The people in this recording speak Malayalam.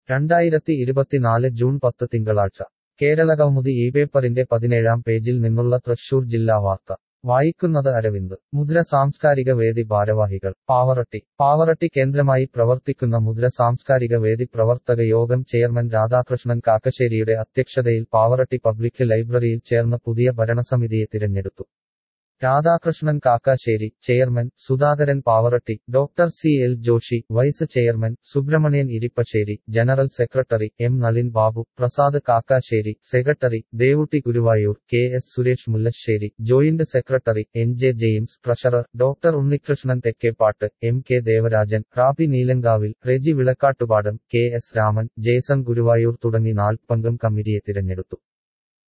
രണ്ടായിരത്തി ഇരുപത്തിനാല് ജൂൺ പത്ത് തിങ്കളാഴ്ച കേരളകൗമുദി ഈ പേപ്പറിന്റെ പതിനേഴാം പേജിൽ നിന്നുള്ള തൃശൂർ ജില്ലാ വാർത്ത വായിക്കുന്നത് അരവിന്ദ് മുദ്ര സാംസ്കാരിക വേദി ഭാരവാഹികൾ പാവറട്ടി പാവറട്ടി കേന്ദ്രമായി പ്രവർത്തിക്കുന്ന മുദ്ര സാംസ്കാരിക വേദി പ്രവർത്തക യോഗം ചെയർമാൻ രാധാകൃഷ്ണൻ കാക്കശ്ശേരിയുടെ അധ്യക്ഷതയിൽ പാവറട്ടി പബ്ലിക് ലൈബ്രറിയിൽ ചേർന്ന പുതിയ ഭരണസമിതിയെ തിരഞ്ഞെടുത്തു Radhakrishnan Kakkassery chairman Sudhakaran Pavaratty doctor C L Joshi vice chairman Subrahmanyan Irippassery general secretary M Nalin Babu Prasad Kakkassery secretary Devutty Guruvayur K S Suresh Mullassery joint secretary N J James treasurer doctor Unnikrishnan Thekkepatt M K Devarajan Rabi Neelankavil Reji Vilakkattupadam K S Raman Jason Guruvayur തുടങ്ങി നാൽപ്പംഗം കമ്മിറ്റിയെ തിരഞ്ഞെടുത്തു